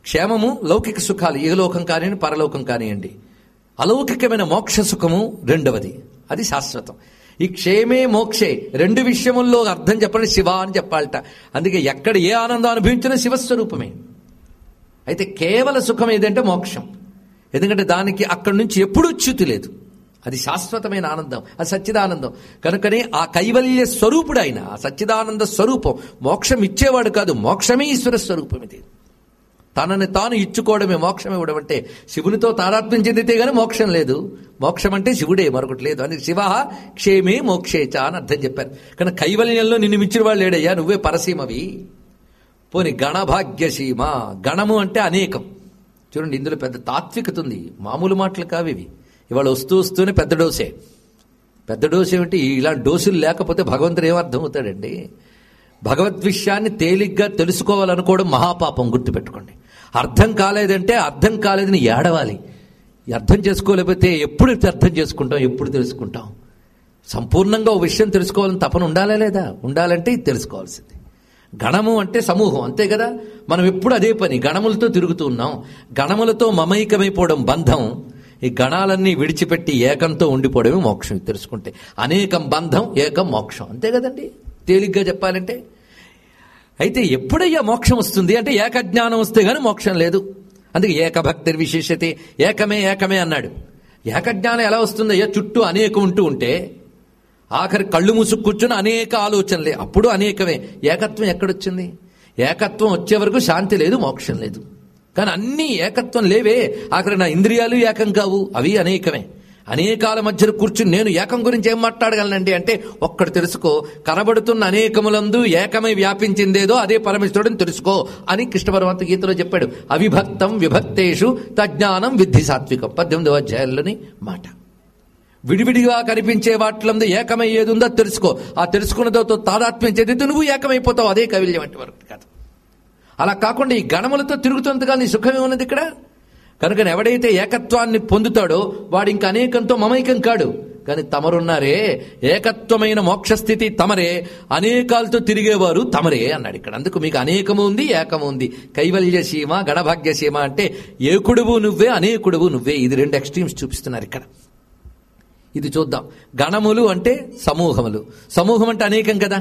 క్షేమము లౌకిక సుఖాలు ఇహలోకం కానివ్వండి పరలోకం కానివ్వండి అలౌకికమైన మోక్ష సుఖము రెండవది అది శాశ్వతం ఈ క్షేమే మోక్షే రెండు విషయముల్లో అర్థం చెప్పండి శివ అని చెప్పాలట అందుకే ఎక్కడ ఏ ఆనందం అనుభవించినా శివస్వరూపమే అయితే కేవల సుఖం ఏదంటే మోక్షం ఎందుకంటే దానికి అక్కడి నుంచి ఎప్పుడూ చ్యుతి లేదు అది శాశ్వతమైన ఆనందం అది సచ్చిదానందం కనుకనే ఆ కైవల్య స్వరూపుడు ఆయన ఆ సచ్చిదానంద స్వరూపం మోక్షం ఇచ్చేవాడు కాదు మోక్షమే ఈశ్వర స్వరూపం ఇది తనని తాను ఇచ్చుకోవడమే మోక్షం ఇవ్వడం అంటే శివునితో తాదాత్మ్యం చెందితే గానీ మోక్షం లేదు మోక్షం అంటే శివుడే మరొకటి లేదు అందుకే శివ క్షేమే మోక్షేచ అని అర్థం చెప్పారు కానీ కైవల్యంలో నిన్ను మించిన వాళ్ళు లేడయ్యా నువ్వే పరసీమవి పోని గణభాగ్యసీమ గణము అంటే అనేకం చూడండి ఇందులో పెద్ద తాత్వికత ఉంది మామూలు మాటలు కావు ఇవి ఇవాళ వస్తూ వస్తూనే పెద్ద డోసే పెద్ద డోసు ఏమిటి ఇలాంటి డోసులు లేకపోతే భగవంతుడు ఏమర్థం అవుతాడండి భగవద్విషయాన్ని తేలిగ్గా తెలుసుకోవాలనుకోవడం మహాపాపం గుర్తుపెట్టుకోండి అర్థం కాలేదంటే అర్థం కాలేదని ఏడవాలి ఈ అర్థం చేసుకోలేకపోతే ఎప్పుడు అర్థం చేసుకుంటాం ఎప్పుడు తెలుసుకుంటాం సంపూర్ణంగా ఒక విషయం తెలుసుకోవాలని తపన ఉండాలా లేదా ఉండాలంటే ఇది తెలుసుకోవాల్సింది గణము అంటే సమూహం అంతే కదా మనం ఎప్పుడు అదే పని గణములతో తిరుగుతూ ఉన్నాం గణములతో మమైకమైపోవడం బంధం ఈ గణాలన్నీ విడిచిపెట్టి ఏకంతో ఉండిపోవడమే మోక్షం ఇది తెలుసుకుంటే అనేకం బంధం ఏకం మోక్షం అంతే కదండి తేలిగ్గా చెప్పాలంటే అయితే ఎప్పుడయ్యా మోక్షం వస్తుంది అంటే ఏకజ్ఞానం వస్తే గానీ మోక్షం లేదు అందుకే ఏకభక్తి విశేషతే ఏకమే ఏకమే అన్నాడు ఏకజ్ఞానం ఎలా వస్తుందయ్యా చుట్టూ అనేకం ఉంటూ ఉంటే ఆఖరి కళ్ళు మూసుకు కూర్చుని అనేక ఆలోచనలే అప్పుడు అనేకమే ఏకత్వం ఎక్కడొచ్చింది ఏకత్వం వచ్చే వరకు శాంతి లేదు మోక్షం లేదు కానీ అన్ని ఏకత్వం లేవే ఆఖరి నా ఇంద్రియాలు ఏకం కావు అవి అనేకమే అనేకాల మధ్యలో కూర్చుని నేను ఏకం గురించి ఏం మాట్లాడగలనండి అంటే ఒక్కడు తెలుసుకో కనబడుతున్న అనేకములందు ఏకమై వ్యాపించిందేదో అదే పరమేశ్వరుడిని తెలుసుకో అని కృష్ణ పరమాత్మ గీతలో చెప్పాడు అవిభక్తం విభక్తేషు తజ్ఞానం విద్ధి సాత్వికం పద్దెనిమిదవ అధ్యాయంలోని మాట విడివిడిగా కనిపించే వాటిలందు ఏకమై ఏది ఉందో తెలుసుకో ఆ తెలుసుకున్నదో తాదాత్మ్యం చెందితే నువ్వు ఏకమైపోతావు అదే కవిల్యం అంటే వరకు కాదు అలా కాకుండా ఈ గణములతో తిరుగుతుందిగా నీ సుఖమే ఉన్నది ఇక్కడ కనుక ఎవడైతే ఏకత్వాన్ని పొందుతాడో వాడు ఇంక అనేకంతో మమైకం కాడు కానీ తమరున్నారే ఏకత్వమైన మోక్షస్థితి తమరే అనేకాలతో తిరిగేవారు తమరే అన్నాడు ఇక్కడ అందుకు మీకు అనేకము ఉంది ఏకము ఉంది కైవల్య సీమ గణభాగ్య సీమ అంటే ఏకుడువు నువ్వే అనేకుడువు నువ్వే ఇది రెండు ఎక్స్ట్రీమ్స్ చూపిస్తున్నారు ఇక్కడ ఇది చూద్దాం గణములు అంటే సమూహములు సమూహం అంటే అనేకం కదా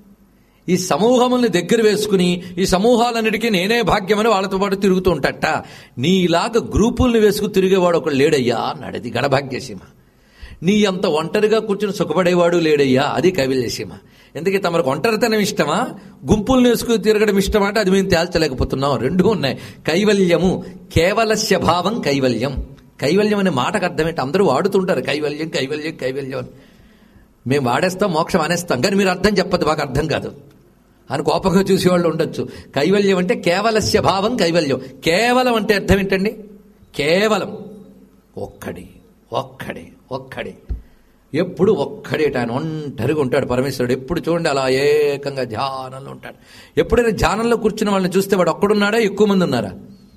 ఈ సమూహముల్ని దగ్గర వేసుకుని ఈ సమూహాలన్నిటికీ నేనే భాగ్యమని వాళ్ళతో పాటు తిరుగుతూ ఉంటాట నీలాగా గ్రూపుల్ని వేసుకు తిరిగేవాడు ఒకడు లేడయ్యా అన్నాడు అది గణభాగ్యసీమ నీ అంత ఒంటరిగా కూర్చుని సుఖపడేవాడు లేడయ్యా అది కైవల్యసీమ ఎందుకే తమకు ఒంటరితనం ఇష్టమా గుంపుల్ని వేసుకుని తిరగడం ఇష్టమా అంటే అది మేము తేల్చలేకపోతున్నాం రెండు ఉన్నాయి కైవల్యము కేవలస్య భావం కైవల్యం కైవల్యం అనే మాటకు అర్థం ఏంటి అందరూ వాడుతుంటారు కైవల్యం కైవల్యం కైవల్యం అని మేము వాడేస్తాం మోక్షం అనేస్తాం కానీ మీరు అర్థం చెప్పదు మాకు అర్థం కాదు అని కోపంగా చూసేవాళ్ళు ఉండొచ్చు కైవల్యం అంటే కేవలస్య భావం కైవల్యం కేవలం అంటే అర్థం ఏంటండి కేవలం ఒక్కడి ఒక్కడే ఒక్కడే ఎప్పుడు ఒక్కడే ఆయన ఒంటరిగా ఉంటాడు పరమేశ్వరుడు ఎప్పుడు చూడండి అలా ఏకంగా ధ్యానంలో ఉంటాడు ఎప్పుడైనా ధ్యానంలో కూర్చున్న వాళ్ళని చూస్తే వాడు ఒక్కడున్నాడా ఎక్కువ మంది ఉన్నారా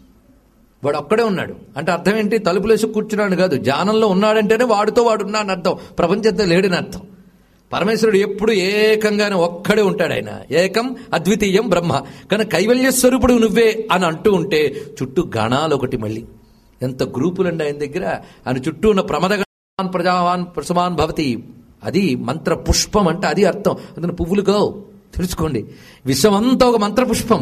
వాడు ఒక్కడే ఉన్నాడు అంటే అర్థం ఏంటి తలుపులేసి కూర్చున్నాడు కాదు ధ్యానంలో ఉన్నాడంటేనే వాడితో వాడు ఉన్నాడని అర్థం ప్రపంచంతో లేడని అర్థం పరమేశ్వరుడు ఎప్పుడు ఏకంగానే ఒక్కడే ఉంటాడు ఆయన ఏకం అద్వితీయం బ్రహ్మ కానీ కైవల్య స్వరూపుడు నువ్వే అని అంటూ ఉంటే చుట్టూ గణాలు ఒకటి మళ్ళీ ఎంత గ్రూపులండి ఆయన దగ్గర ఆయన చుట్టూ ఉన్న ప్రమదగణాన్ ప్రజావాన్ ప్రసమాన్ భవతి అది మంత్ర పుష్పం అంటే అది అర్థం అందులో పువ్వులు కావు తెలుసుకోండి విశ్వమంతా ఒక మంత్ర పుష్పం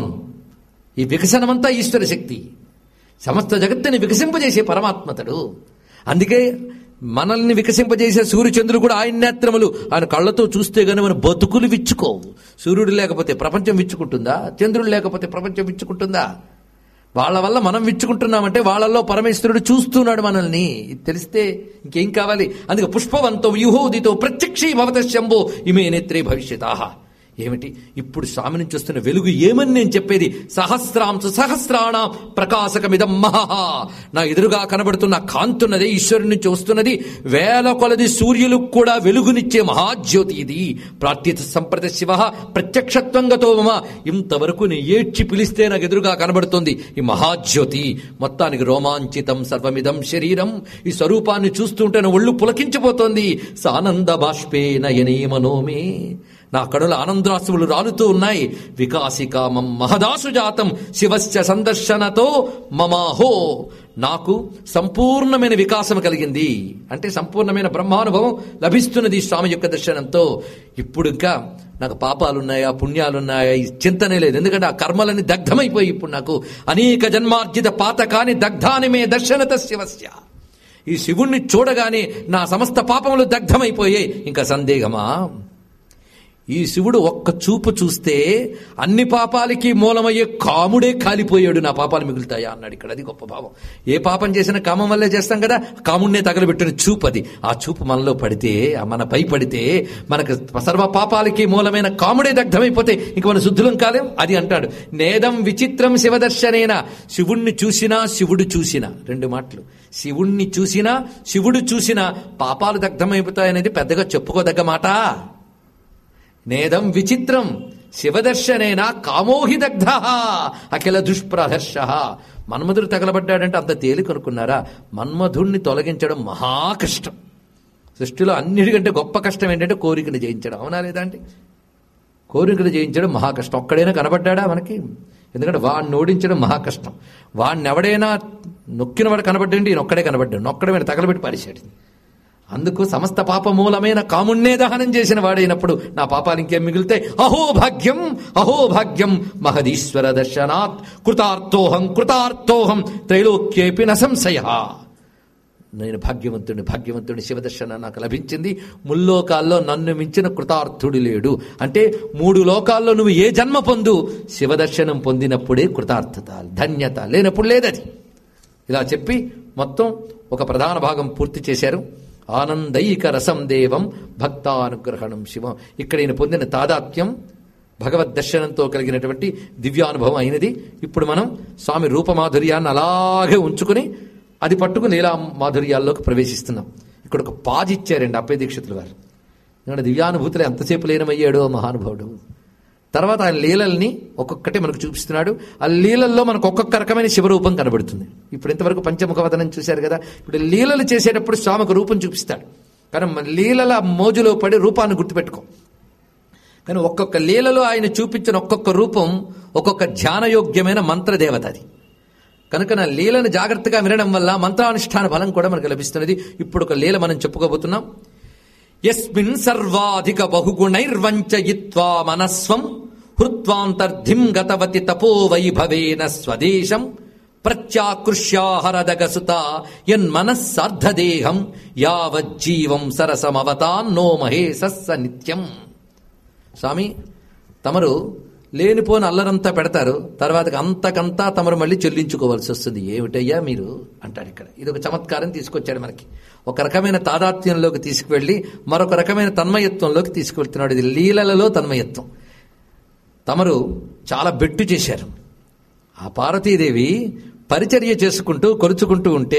ఈ వికసనమంతా ఈశ్వర శక్తి సమస్త జగత్తుని వికసింపజేసే పరమాత్మతడు అందుకే మనల్ని వికసింపజేసే సూర్యచంద్రులు కూడా ఆయన నేత్రములు ఆయన కళ్ళతో చూస్తే గానీ మన బతుకులు విచ్చుకోవు సూర్యుడు లేకపోతే ప్రపంచం విచ్చుకుంటుందా చంద్రుడు లేకపోతే ప్రపంచం విచ్చుకుంటుందా వాళ్ళ వల్ల మనం విచ్చుకుంటున్నామంటే వాళ్ళల్లో పరమేశ్వరుడు చూస్తున్నాడు మనల్ని ఇది తెలిస్తే ఇంకేం కావాలి అందుకే పుష్పవంతో వ్యూహోదితో ప్రత్యక్షీ భవత శంభో ఇమే నేత్రే భవిష్యతాహ ఏమిటి ఇప్పుడు స్వామి నుంచి వస్తున్న వెలుగు ఏమని నేను చెప్పేది సహస్రాంశ సహస్రాణ ప్రకాశకమిదం మహా నా ఎదురుగా కనబడుతున్న కాంతున్నది ఈశ్వరుడి నుంచి వస్తున్నది వేల కొలది సూర్యులకు కూడా వెలుగునిచ్చే మహాజ్యోతి ఇది ప్రార్థిత సంప్రద శివ ప్రత్యక్షత్వంగతో మమ ఇంతవరకు నీ ఏడ్చి పిలిస్తే నాకు ఎదురుగా కనబడుతుంది ఈ మహాజ్యోతి మొత్తానికి రోమాంచితం సర్వమిదం శరీరం ఈ స్వరూపాన్ని చూస్తుంటే నా ఒళ్ళు పులకించిపోతోంది సానంద బాష్పే నయనే మనోమే నా కడుల ఆనందాశ్రువులు రాలుతూ ఉన్నాయి వికాసికామం మహదాసు జాతం శివస్య సందర్శనతో మమాహో నాకు సంపూర్ణమైన వికాసం కలిగింది అంటే సంపూర్ణమైన బ్రహ్మానుభవం లభిస్తున్నది ఈ స్వామి యొక్క దర్శనంతో ఇప్పుడు ఇంకా నాకు పాపాలున్నాయా పుణ్యాలున్నాయా ఈ చింతనే లేదు ఎందుకంటే ఆ కర్మలని దగ్ధమైపోయి ఇప్పుడు నాకు అనేక జన్మార్జిత పాతకాని దగ్ధాని మే దర్శనత శివస్య ఈ శివుణ్ణి చూడగానే నా సమస్త పాపములు దగ్ధమైపోయాయి ఇంకా సందేహమా ఈ శివుడు ఒక్క చూపు చూస్తే అన్ని పాపాలకి మూలమయ్యే కాముడే కాలిపోయాడు నా పాపాలు మిగులుతాయా అన్నాడు ఇక్కడ అది గొప్ప భావం ఏ పాపం చేసినా కామం వల్లే చేస్తాం కదా కాముడినే తగలబెట్టిన చూపు అది ఆ చూపు మనలో పడితే ఆ మన పై పడితే మనకు సర్వ పాపాలకి మూలమైన కాముడే దగ్ధమైపోతే ఇంక మన శుద్ధులం కాలేం అది అంటాడు నేదం విచిత్రం శివదర్శనేన శివుణ్ణి చూసినా శివుడు చూసినా రెండు మాటలు శివుణ్ణి చూసినా శివుడు చూసినా పాపాలు దగ్ధమైపోతాయనేది పెద్దగా చెప్పుకోదగ్గ మాట నేదం విచిత్రం శివదర్శనేన కామోహి దగ్ధ అఖిల దుష్ప్రదర్శ మన్మధుడు తగలబడ్డాడంటే అంత తేలికనుకున్నారా మన్మధుణ్ణి తొలగించడం మహా కష్టం సృష్టిలో అన్నిటికంటే గొప్ప కష్టం ఏంటంటే కోరికను జయించడం అవునా లేదా అండి కోరికలు జయించడం మహా కష్టం ఒక్కడైనా కనబడ్డాడా మనకి ఎందుకంటే వాడిని ఓడించడం మహా కష్టం వాడిని ఎవడైనా నొక్కిన వాడు కనబడ్డండి ఈయన ఒక్కడే కనబడ్డాడు నొక్కడమైన తగలబెట్టి పరిచాడు అందుకు సమస్త పాప మూలమైన కాముణ్ణే దహనం చేసిన వాడైనప్పుడు నా పాపాలు ఇంకేం మిగిలితే అహో భాగ్యం అహో భాగ్యం మహదీశ్వర దర్శనాత్ కృతార్థోహం కృతార్థోహం త్రైలోక్యేపి నసంశయ నేను భాగ్యవంతుడిని భాగ్యవంతుడి శివదర్శనం నాకు లభించింది ముల్లోకాల్లో నన్ను మించిన కృతార్థుడు లేడు అంటే మూడు లోకాల్లో నువ్వు ఏ జన్మ పొందు శివదర్శనం పొందినప్పుడే కృతార్థత ధన్యత లేనప్పుడు లేదది ఇలా చెప్పి మొత్తం ఒక ప్రధాన భాగం పూర్తి చేశారు ఆనందైక రసం దేవం భక్తానుగ్రహణం శివం ఇక్కడ ఈయన పొందిన తాదాత్మ్యం భగవద్ దర్శనంతో కలిగినటువంటి దివ్యానుభవం అయినది ఇప్పుడు మనం స్వామి రూపమాధుర్యాన్ని అలాగే ఉంచుకుని అది పట్టుకుని లీలా మాధుర్యాల్లోకి ప్రవేశిస్తున్నాం ఇక్కడ ఒక పాజ్ ఇచ్చారండి అప్పయ్య దీక్షితులు వారు ఎందుకంటే దివ్యానుభూతులు ఎంతసేపు లీనమయ్యాడో మహానుభావుడు తర్వాత ఆయన లీలల్ని ఒక్కొక్కటి మనకు చూపిస్తున్నాడు ఆ లీలల్లో మనకు ఒక్కొక్క రకమైన శివరూపం కనబడుతుంది ఇప్పుడు ఇంతవరకు పంచముఖ వదనం చూశారు కదా ఇప్పుడు లీలలు చేసేటప్పుడు స్వామికి రూపం చూపిస్తాడు కానీ మన లీలల మోజులో పడి రూపాన్ని గుర్తుపెట్టుకో కానీ ఒక్కొక్క లీలలో ఆయన చూపించిన ఒక్కొక్క రూపం ఒక్కొక్క ధ్యానయోగ్యమైన మంత్రదేవత అది కనుక నా లీలను జాగ్రత్తగా వినడం వల్ల మంత్రానుష్ఠాన ఫలం కూడా మనకు లభిస్తున్నది ఇప్పుడు ఒక లీల మనం చెప్పుకోబోతున్నాం యస్మిన్ సర్వాధిక బహుగుణైర్వంచయిత్వా మనస్వం హృత్వాంతర్ధిం గతవతి తపో వైభవేన స్వదేశం ప్రత్యాకృష్యాహరదగసుత యన్మనస్సార్ధదేహం యావజ్జీవం సరసమవతాన్నో మహేసస్స నిత్యం స్వామి తమరు లేనిపోని అల్లరంతా పెడతారు తర్వాతకి అంతకంతా తమరు మళ్ళీ చెల్లించుకోవాల్సి వస్తుంది ఏమిటయ్యా మీరు అంటాడు ఇక్కడ ఇది ఒక చమత్కారం తీసుకొచ్చాడు మనకి ఒక రకమైన తాదాత్మ్యంలోకి తీసుకువెళ్ళి మరొక రకమైన తన్మయత్వంలోకి తీసుకువెళ్తున్నాడు ఇది లీలలలో తన్మయత్వం తమరు చాలా బెట్టు చేశారు ఆ పార్వతీదేవి పరిచర్య చేసుకుంటూ కొలుచుకుంటూ ఉంటే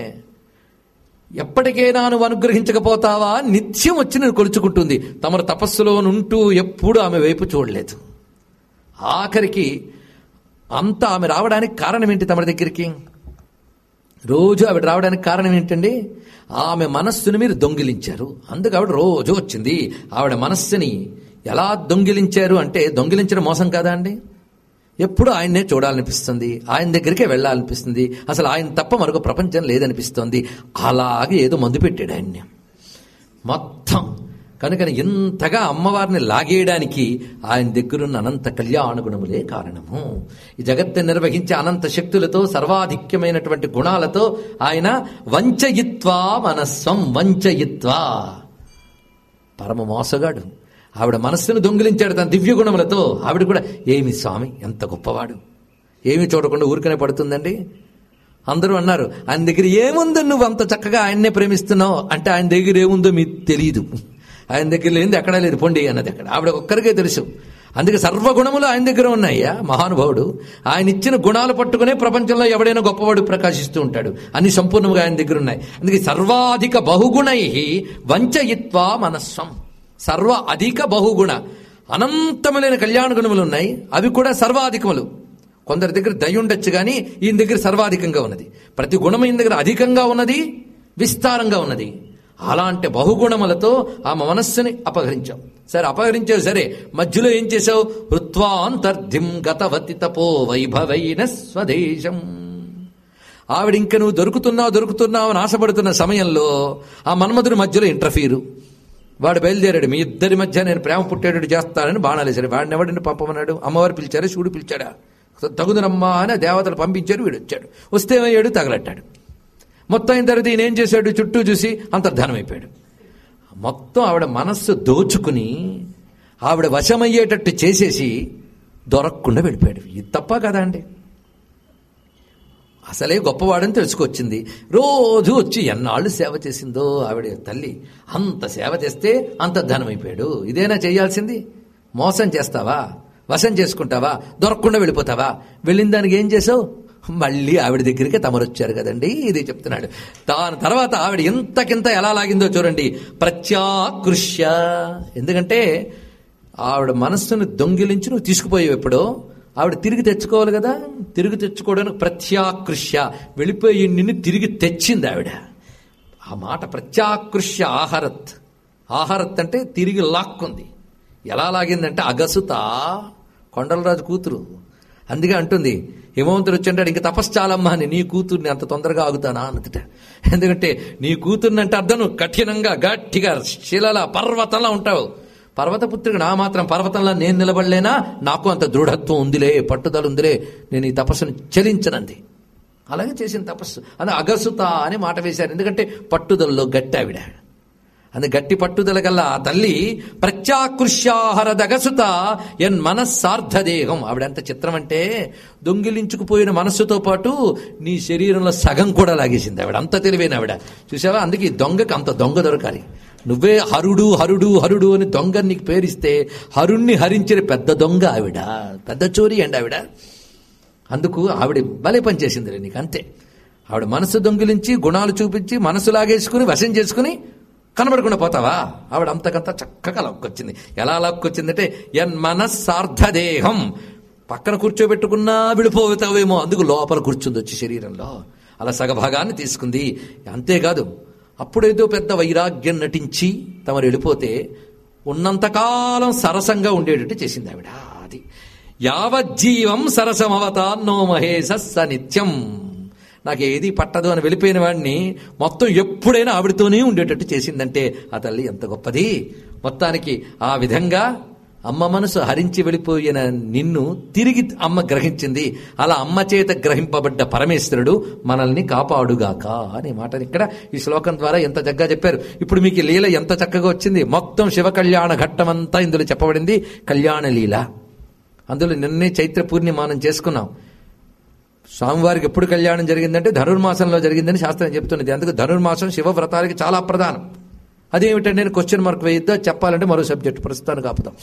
ఎప్పటికైనా నువ్వు అనుగ్రహించకపోతావా నిత్యం వచ్చి నేను కొలుచుకుంటుంది తమరు తపస్సులో ఉంటూ ఎప్పుడు ఆమె వైపు చూడలేదు ఆఖరికి అంతా ఆమె రావడానికి కారణం ఏంటి తమ దగ్గరికి రోజు ఆవిడ రావడానికి కారణం ఏంటండి ఆమె మనస్సును మీరు దొంగిలించారు అందుకు ఆవిడ రోజు వచ్చింది ఆవిడ మనస్సుని ఎలా దొంగిలించారు అంటే దొంగిలించడం మోసం కాదా అండి ఎప్పుడు ఆయన్నే చూడాలనిపిస్తుంది ఆయన దగ్గరికే వెళ్ళాలనిపిస్తుంది అసలు ఆయన తప్ప మరొక ప్రపంచం లేదనిపిస్తుంది అలాగే ఏదో మందు పెట్టాడు ఆయన్ని మొత్తం కనుకని ఇంతగా అమ్మవారిని లాగేయడానికి ఆయన దగ్గరున్న అనంత కళ్యాణ గుణములే కారణము ఈ జగత్తుని నిర్వహించే అనంత శక్తులతో సర్వాధిక్యమైనటువంటి గుణాలతో ఆయన వంచయిత్వా మనస్వం వంచయిత్వా పరమ మోసగాడు ఆవిడ మనస్సును దొంగిలించాడు తన దివ్య గుణములతో ఆవిడ కూడా ఏమి స్వామి ఎంత గొప్పవాడు ఏమి చూడకుండా ఊరికనే పడుతుందండి అందరూ అన్నారు ఆయన దగ్గర ఏముందో నువ్వు అంత చక్కగా ఆయన్నే ప్రేమిస్తున్నావు అంటే ఆయన దగ్గర ఏముందో మీకు తెలియదు ఆయన దగ్గర లేనిది ఎక్కడా లేదు పొండి అన్నది అక్కడ ఆవిడ ఒక్కరికే తెలుసు అందుకే సర్వగుణములు ఆయన దగ్గర ఉన్నాయ్యా మహానుభావుడు ఆయన ఇచ్చిన గుణాలు పట్టుకునే ప్రపంచంలో ఎవడైనా గొప్పవాడు ప్రకాశిస్తూ ఉంటాడు అన్ని సంపూర్ణంగా ఆయన దగ్గర ఉన్నాయి అందుకే సర్వాధిక బహుగుణై వంచయిత్వా మనస్వం సర్వ అధిక బహుగుణ అనంతములైన కళ్యాణ గుణములు ఉన్నాయి అవి కూడా సర్వాధికములు కొందరి దగ్గర దయ ఉండొచ్చు కానీ ఈయన దగ్గర సర్వాధికంగా ఉన్నది ప్రతి గుణం ఈయన దగ్గర అధికంగా ఉన్నది విస్తారంగా ఉన్నది అలాంటి బహుగుణములతో ఆమె మనస్సుని అపహరించావు సరే అపహరించావు సరే మధ్యలో ఏం చేశావు హృత్వాంతర్ధిం గతవతి తపో వైభవైన స్వదేశం ఆవిడ ఇంక నువ్వు దొరుకుతున్నావు దొరుకుతున్నావు అని ఆశపడుతున్న సమయంలో ఆ మన్మధుడి మధ్యలో ఇంటర్ఫీరు వాడు బయలుదేరాడు మీ ఇద్దరి మధ్య నేను ప్రేమ పుట్టేటట్టు చేస్తానని బాణాలేశాడు వాడిని ఎవడిని పంపమన్నాడు అమ్మవారు పిలిచారా శివుడు పిలిచాడా తగుదనమ్మా అని ఆ దేవతలు పంపించారు వీడు వచ్చాడు వస్తే ఏమయ్యాడు తగలట్టాడు మొత్తం అయిన తర్వాత ఈయన ఏం చేశాడు చుట్టూ చూసి అంతర్ధానం అయిపోయాడు మొత్తం ఆవిడ మనస్సు దోచుకుని ఆవిడ వశమయ్యేటట్టు చేసేసి దొరకకుండా వెళ్ళిపోయాడు ఇది తప్ప కదా అండి అసలే గొప్పవాడని తెలుసుకొచ్చింది రోజు వచ్చి ఎన్నాళ్ళు సేవ చేసిందో ఆవిడ తల్లి అంత సేవ చేస్తే అంత ధనమైపోయాడు ఇదేనా చేయాల్సింది మోసం చేస్తావా వశం చేసుకుంటావా దొరకకుండా వెళ్ళిపోతావా వెళ్ళిన దానికి ఏం చేసావు మళ్ళీ ఆవిడ దగ్గరికి తమరు వచ్చారు కదండి ఇది చెప్తున్నాడు దాని తర్వాత ఆవిడ ఇంతకింత ఎలా లాగిందో చూడండి ప్రత్యాకృష్య ఎందుకంటే ఆవిడ మనస్సును దొంగిలించి నువ్వు తీసుకుపోయావు ఎప్పుడో ఆవిడ తిరిగి తెచ్చుకోవాలి కదా తిరిగి తెచ్చుకోవడానికి ప్రత్యాకృష్య వెళ్ళిపోయి నిన్ను తిరిగి తెచ్చింది ఆవిడ ఆ మాట ప్రత్యాకృష్య ఆహారత్ ఆహారత్ అంటే తిరిగి లాక్కుంది ఎలా లాగిందంటే అగసుత కొండలరాజు కూతురు అందుకే అంటుంది హిమవంతుడు వచ్చంటాడు ఇంక తపశ్చాలమ్మా అని నీ కూతుర్ని అంత తొందరగా ఆగుతానా అన్నదిట ఎందుకంటే నీ కూతుర్ని అంటే అర్థం నువ్వు కఠినంగా గట్టిగా శిలల పర్వతంలా ఉంటావు పర్వతపుత్రుడు నా మాత్రం పర్వతంలో నేను నిలబడలేనా నాకు అంత దృఢత్వం ఉందిలే పట్టుదల ఉందిలే నేను ఈ తపస్సును చలించనంది అలాగే చేసిన తపస్సు అది అగసుత అని మాట వేశారు ఎందుకంటే పట్టుదలలో గట్టి ఆవిడ అది గట్టి పట్టుదల గల ఆ తల్లి ప్రత్యాకృష్యాహరదగసుత ఎన్ మనస్సార్థదేహం ఆవిడంత చిత్రం అంటే దొంగిలించుకుపోయిన మనస్సుతో పాటు నీ శరీరంలో సగం కూడా లాగేసింది ఆవిడ అంత తెలివైన ఆవిడ చూసావా అందుకే ఈ దొంగకి అంత దొంగ దొరకాలి నువ్వే హరుడు హరుడు హరుడు అని దొంగ నీకు పేరిస్తే హరుణ్ణి హరించిన పెద్ద దొంగ ఆవిడ పెద్ద చోరీ అండి ఆవిడ అందుకు ఆవిడ భలే పని చేసిందిలే నీకు అంతే ఆవిడ మనసు దొంగిలించి గుణాలు చూపించి మనసు లాగేసుకుని వశం చేసుకుని కనబడకుండా పోతావా ఆవిడ అంతకంత చక్కగా లాక్కొచ్చింది ఎలా లాక్కొచ్చిందంటే ఎన్ మనస్సార్థదేహం పక్కన కూర్చోబెట్టుకున్నా విడిపోతావేమో అందుకు లోపల కూర్చుంది వచ్చి శరీరంలో అలా సగభాగాన్ని తీసుకుంది అంతేకాదు అప్పుడేదో పెద్ద వైరాగ్యం నటించి తమరు వెళ్ళిపోతే ఉన్నంతకాలం సరసంగా ఉండేటట్టు చేసింది ఆవిడ అది యావజ్జీవం సరసమవతాన్నో మహేశ స నిత్యం నాకు ఏది పట్టదు అని వెళ్ళిపోయిన వాడిని మొత్తం ఎప్పుడైనా ఆవిడతోనే ఉండేటట్టు చేసిందంటే ఆ తల్లి ఎంత గొప్పది మొత్తానికి ఆ విధంగా అమ్మ మనసు హరించి వెళ్ళిపోయిన నిన్ను తిరిగి అమ్మ గ్రహించింది అలా అమ్మ చేత గ్రహింపబడ్డ పరమేశ్వరుడు మనల్ని కాపాడుగాక అనే మాటని ఇక్కడ ఈ శ్లోకం ద్వారా ఎంత చక్కగా చెప్పారు ఇప్పుడు మీకు ఈ లీల ఎంత చక్కగా వచ్చింది మొత్తం శివ కళ్యాణ ఘట్టమంతా ఇందులో చెప్పబడింది కళ్యాణ లీల అందులో నిన్నే చైత్ర పూర్ణిమ మనం చేసుకున్నాం స్వామివారికి ఎప్పుడు కళ్యాణం జరిగిందంటే ధనుర్మాసంలో జరిగిందని శాస్త్రం చెప్తున్నది అందుకు ధనుర్మాసం శివ వ్రతాలకి చాలా ప్రధానం అదేమిటంటే నేను క్వశ్చన్ మార్క్ వేయిద్దా చెప్పాలంటే మరో సబ్జెక్ట్ ప్రస్తుతానికి ఆపుదాం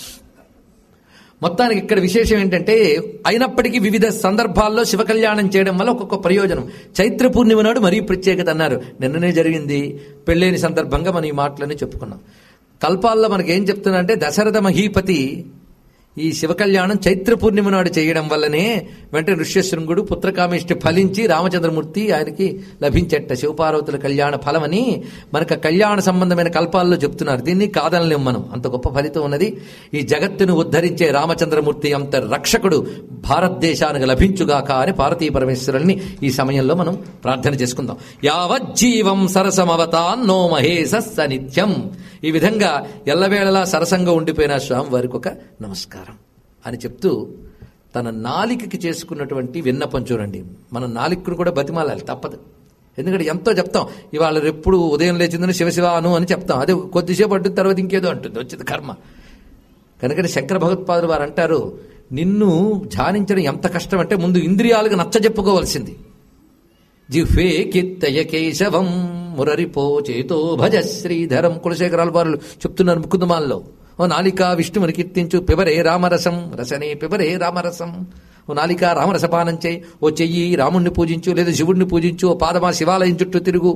మొత్తానికి ఇక్కడ విశేషం ఏంటంటే అయినప్పటికీ వివిధ సందర్భాల్లో శివ కళ్యాణం చేయడం వల్ల ఒక్కొక్క ప్రయోజనం చైత్ర పూర్ణిమ నాడు మరీ ప్రత్యేకత అన్నారు నిన్ననే జరిగింది పెళ్ళైన సందర్భంగా మనం ఈ మాటలని చెప్పుకున్నాం కల్పాల్లో మనకి ఏం చెప్తున్నా అంటే దశరథ మహీపతి ఈ శివ కళ్యాణం చైత్ర పూర్ణిమ నాడు చేయడం వల్లనే వెంటనే ఋష్యశృంగుడు పుత్రకామేష్టి ఫలించి రామచంద్రమూర్తి ఆయనకి లభించట శివపార్వతుల కళ్యాణ ఫలమని మనకు ఆ కళ్యాణ సంబంధమైన కల్పాల్లో చెప్తున్నారు దీన్ని కాదనలేం మనం అంత గొప్ప ఫలితం ఉన్నది ఈ జగత్తును ఉద్ధరించే రామచంద్రమూర్తి అంత రక్షకుడు భారతదేశానికి లభించుగాక అని పార్వతీ పరమేశ్వరుల్ని ఈ సమయంలో మనం ప్రార్థన చేసుకుందాం యావజ్జీవం సరసమవతాన్నో మహేశ స నిత్యం ఈ విధంగా ఎల్లవేళలా సరసంగా ఉండిపోయిన స్వామి వారికి ఒక నమస్కారం అని చెప్తూ తన నాలికకి చేసుకున్నటువంటి విన్నపం చూడండి మన నాలికను కూడా బతిమాలాలి తప్పదు ఎందుకంటే ఎంతో చెప్తాం ఇవాళ ఎప్పుడు ఉదయం లేచిందని శివశివ అను అని చెప్తాం అదే కొద్దిసేపు అంటుంది తర్వాత ఇంకేదో అంటుంది వచ్చింది కర్మ కనుక శంకర భగవత్పాదులు వారు అంటారు నిన్ను ధ్యానించడం ఎంత కష్టం అంటే ముందు ఇంద్రియాలకు నచ్చ చెప్పుకోవాల్సింది జిహ్వే కిత్తయ కేశవం మురరిపో చేతో భజ శ్రీధరం కులశేఖరాల వారు చెప్తున్నారు ముకుందమాల్లో ఓ నాలిక విష్ణువుని కీర్తించు పిబరే రామరసం రసనే పిబరే రామరసం ఓ నాలిక రామరసపానం చేయి ఓ చెయ్యి రాముణ్ణి పూజించు లేదా శివుణ్ణి పూజించు ఓ పాదమా శివాలయం చుట్టూ తిరుగు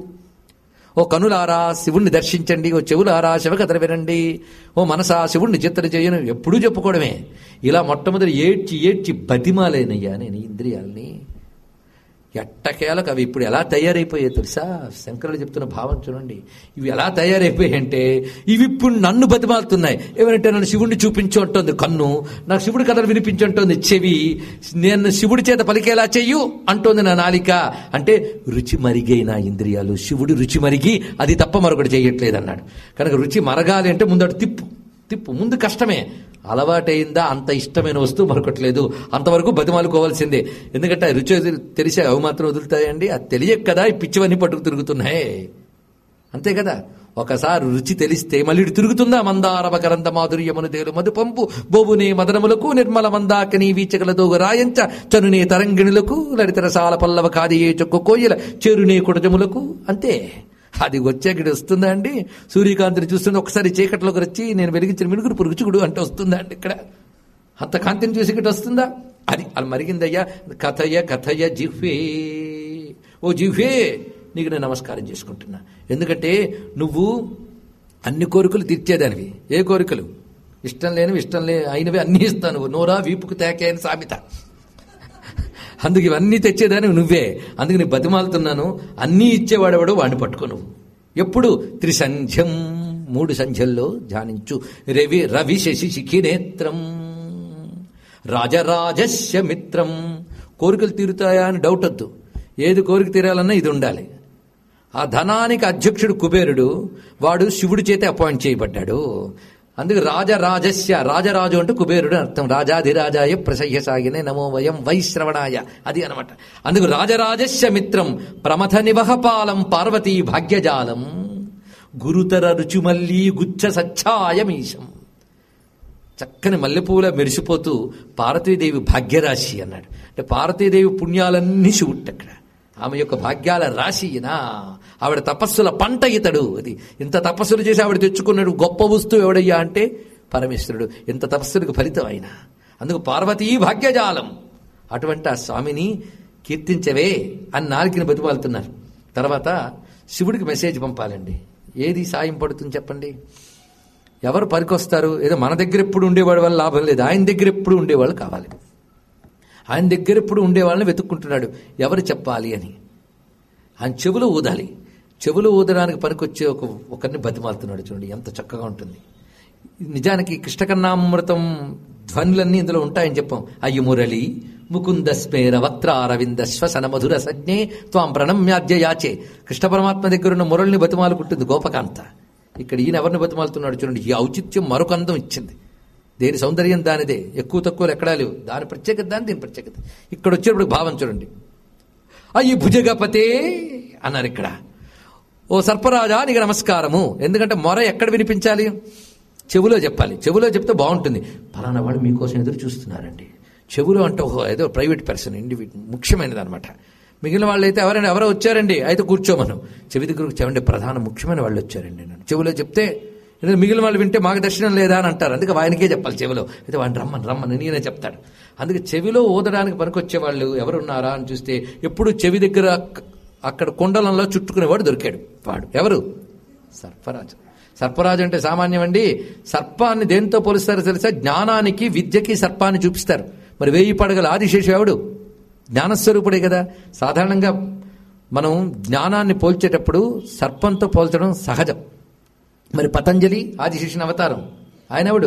ఓ కనులారా శివుణ్ణి దర్శించండి ఓ చెవులారా శివకథలు వినండి ఓ మనసా శివుణ్ణి చిత్తన చేయను ఎప్పుడూ చెప్పుకోవడమే ఇలా మొట్టమొదటి ఏడ్చి ఏడ్చి బతిమాలేనయ్యా నేను ఈ ఇంద్రియాల్ని ఎట్టకేలకు అవి ఇప్పుడు ఎలా తయారైపోయాయి తెలుసా శంకరులు చెప్తున్న భావం చూడండి ఇవి ఎలా తయారైపోయాయి అంటే ఇవి ఇప్పుడు నన్ను బతిమాలుతున్నాయి ఏమంటే నన్ను శివుడిని చూపించు అంటోంది కన్ను నాకు శివుడి కథలు వినిపించు అంటోంది చెవి నేను శివుడి చేత పలికేలా చెయ్యు అంటోంది నా నాలిక అంటే రుచి మరిగే నా ఇంద్రియాలు శివుడు రుచి మరిగి అది తప్ప మరొకటి చేయట్లేదు అన్నాడు కనుక రుచి మరగాలి అంటే ముందడు తిప్పు తిప్పు ముందు కష్టమే అలవాటైందా అంత ఇష్టమైన వస్తువు మరొకట్లేదు అంతవరకు బతిమాలుకోవాల్సిందే ఎందుకంటే ఆ రుచి వదిలి- తెలిసే అవి మాత్రం వదులుతాయండి అది తెలియక కదా ఈ పిచ్చివన్నీ పట్టుకు తిరుగుతున్నాయి అంతే కదా ఒకసారి రుచి తెలిస్తే మళ్ళీ ఇటు తిరుగుతుందా మందార మకరంద మాధుర్యమును తేలు మధు పంపు బోబునే మదనములకు నిర్మల మందాకని వీచకలతో రాయంచ చనునే తరంగిణులకు లలితరసాల పల్లవ కాదియే చొక్క కోయిల చెరునే కుడజములకు అంతే అది వచ్చాక వస్తుందా అండి సూర్యకాంతిని చూస్తుంది ఒకసారి చీకట్లోకి వచ్చి నేను వెలిగించిన మినుగురు పురుగుచుకుడు అంటే వస్తుందా అండి ఇక్కడ అంత కాంతిని చూసి ఇక్కడ వస్తుందా అది అది మరిగిందయ్యా కథయ కథయ జిహ్వే ఓ జిహ్వే నీకు నేను నమస్కారం చేసుకుంటున్నా ఎందుకంటే నువ్వు అన్ని కోరికలు తీర్చేదానివి ఏ కోరికలు ఇష్టం లేనివి ఇష్టం లే అయినవి అన్నీ ఇస్తాను నోరా వీపుకు తేకే అని సామెత అందుకు ఇవన్నీ తెచ్చేదాని నువ్వే అందుకు నీ బతిమాలుతున్నాను అన్నీ ఇచ్చేవాడెవడో వాడిని పట్టుకో నువ్వు ఎప్పుడు త్రిసంధ్యం మూడు సంధ్యల్లో ధ్యానించు రవి రవి శశి శిఖినేత్రం రాజరాజస్య మిత్రం కోరికలు తీరుతాయా అని డౌట్ వద్దు ఏది కోరిక తీరాలన్నా ఇది ఉండాలి ఆ ధనానికి అధ్యక్షుడు కుబేరుడు వాడు శివుడి చేతే అపాయింట్ చేయబడ్డాడు అందుకు రాజరాజస్య రాజరాజు అంటే కుబేరుడు అని అర్థం రాజాధిరాజాయ ప్రసహ్య సాగినే నమో వయం వైశ్రవణాయ అది అనమాట అందుకు రాజరాజస్య మిత్రం ప్రమథ నివహపాలం పార్వతీ భాగ్యజాలం గురుతర రుచిమల్లీ గుచ్చ సచ్ఛాయమీశం చక్కని మల్లెపూల మెరిసిపోతూ పార్వతీదేవి భాగ్యరాశి అన్నాడు అంటే పార్వతీదేవి పుణ్యాలన్నీ శివుట్ అక్కడ ఆమె యొక్క భాగ్యాల రాశి నా ఆవిడ తపస్సుల పంట ఇతడు అది ఇంత తపస్సులు చేసి ఆవిడ తెచ్చుకున్నాడు గొప్ప వస్తువు ఎవడయ్యా అంటే పరమేశ్వరుడు ఇంత తపస్సులకు ఫలితం ఆయన అందుకు పార్వతీ భాగ్యజాలం అటువంటి ఆ స్వామిని కీర్తించవే అని నాలుగుని బతిమాలుతున్నారు తర్వాత శివుడికి మెసేజ్ పంపాలండి ఏది సాయం పడుతుంది చెప్పండి ఎవరు పనికొస్తారు ఏదో మన దగ్గర ఎప్పుడు ఉండేవాడి వల్ల లాభం లేదు ఆయన దగ్గర ఎప్పుడు ఉండేవాళ్ళు కావాలి ఆయన దగ్గర ఎప్పుడు ఉండేవాళ్ళని వెతుక్కుంటున్నాడు ఎవరు చెప్పాలి అని ఆయన చెవులు ఊదాలి చెవులు ఊదడానికి పనికొచ్చే ఒక ఒకరిని బతిమాలుతున్నాడు చూడండి ఎంత చక్కగా ఉంటుంది నిజానికి కృష్ణకన్నామృతం ధ్వనులన్నీ ఇందులో ఉంటాయని చెప్పాం అయ్యి మురళి ముకుంద స్మేర వక్త్ర అరవింద శ్వసన మధుర సజ్ఞే త్వాం ప్రణమ్యాద్య యాచే కృష్ణ పరమాత్మ దగ్గర ఉన్న మురళిని బతిమాలుకుంటుంది గోపకాంత ఇక్కడ ఈయన ఎవరిని బతిమాలుతున్నాడు చూడండి ఈ ఔచిత్యం మరొక అందం ఇచ్చింది దేని సౌందర్యం దానిదే ఎక్కువ తక్కువలు ఎక్కడా లేవు దాని ప్రత్యేకత దాని దీని ప్రత్యేకత ఇక్కడ వచ్చేటప్పుడు భావం చూడండి అయ్యి భుజగపతే అన్నారు ఇక్కడ ఓ సర్పరాజా నీకు నమస్కారము ఎందుకంటే మొర ఎక్కడ వినిపించాలి చెవులో చెప్పాలి చెవులో చెప్తే బాగుంటుంది ఫలానా వాడు మీకోసం ఎదురు చూస్తున్నారండి చెవులో అంటే ఓహో ఏదో ప్రైవేట్ పర్సన్ ఇండివిడ్ ముఖ్యమైనది అనమాట మిగిలిన వాళ్ళు అయితే ఎవరైనా ఎవరో వచ్చారండి అయితే కూర్చోమను చెవి దగ్గరకు చెవండి ప్రధాన ముఖ్యమైన వాళ్ళు వచ్చారండి నన్ను చెవిలో చెప్తే ఎందుకంటే మిగిలిన వాళ్ళు వింటే మాకు దర్శనం లేదా అని అంటారు అందుకే ఆయనకే చెప్పాలి చెవిలో అయితే వాడిని రమ్మని రమ్మని నేనే చెప్తాడు అందుకే చెవిలో ఊదడానికి పనికొచ్చే వాళ్ళు ఎవరున్నారా అని చూస్తే ఎప్పుడు చెవి దగ్గర అక్- అక్కడ కుండలంలో చుట్టుకునేవాడు దొరికాడు వాడు ఎవరు సర్పరాజు సర్పరాజు అంటే సామాన్యం అండి సర్పాన్ని దేంతో పోలుస్తారో తెలుసా జ్ఞానానికి విద్యకి సర్పాన్ని చూపిస్తారు మరి వేయి పడగల ఆదిశేషు ఎవడు జ్ఞానస్వరూపుడే కదా సాధారణంగా మనం జ్ఞానాన్ని పోల్చేటప్పుడు సర్పంతో పోల్చడం సహజం మరి పతంజలి ఆదిశేషుని అవతారం ఆయన ఎవడు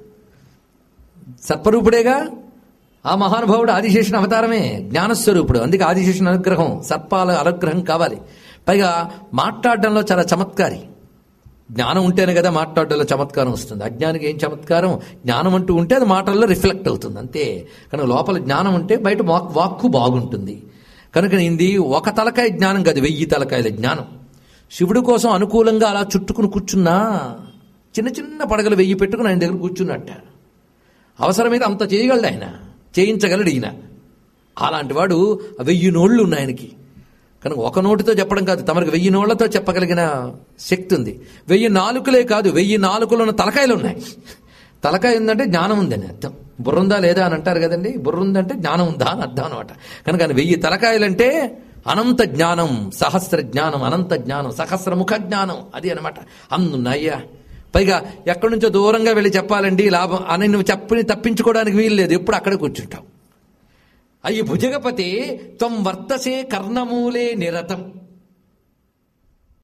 సర్పరూపుడేగా ఆ మహానుభావుడు ఆదిశేషుని అవతారమే జ్ఞానస్వరూపుడు అందుకే ఆదిశేషుని అనుగ్రహం సర్పాల అనుగ్రహం కావాలి పైగా మాట్లాడడంలో చాలా చమత్కారి జ్ఞానం ఉంటేనే కదా మాట్లాడడంలో చమత్కారం వస్తుంది అజ్ఞానికి ఏం చమత్కారం జ్ఞానం అంటూ ఉంటే అది మాటల్లో రిఫ్లెక్ట్ అవుతుంది అంతే కనుక లోపల జ్ఞానం ఉంటే బయట వాక్ వాక్కు బాగుంటుంది కనుక ఇది ఒక తలకాయ జ్ఞానం కాదు వెయ్యి తలకాయల జ్ఞానం శివుడి కోసం అనుకూలంగా అలా చుట్టుకుని కూర్చున్నా చిన్న చిన్న పడగలు వెయ్యి పెట్టుకుని ఆయన దగ్గర కూర్చున్నట్ట అవసరమైతే అంత చేయగలడు ఆయన చేయించగలడు ఈయన అలాంటి వాడు వెయ్యి నోళ్ళు ఉన్నాయి ఆయనకి కనుక ఒక నోటితో చెప్పడం కాదు తమరికి వెయ్యి నోళ్లతో చెప్పగలిగిన శక్తి ఉంది వెయ్యి నాలుకలే కాదు వెయ్యి నాలుకలు ఉన్న తలకాయలు ఉన్నాయి తలకాయ ఉందంటే జ్ఞానం ఉందని అర్థం బుర్ర ఉందా లేదా అని అంటారు కదండి బుర్ర ఉందంటే జ్ఞానం ఉందా అని అర్థం అనమాట కనుక ఆయన వెయ్యి తలకాయలంటే అనంత జ్ఞానం సహస్ర జ్ఞానం అనంత జ్ఞానం సహస్రముఖ జ్ఞానం అది అనమాట అందున్నాయ్యా పైగా ఎక్కడి నుంచో దూరంగా వెళ్ళి చెప్పాలండి లాభం అని నువ్వు చెప్పని తప్పించుకోవడానికి వీలు లేదు ఎప్పుడు అక్కడే కూర్చుంటావు అయి భుజగపతే త్వం వర్తసే కర్ణమూలే నిరతం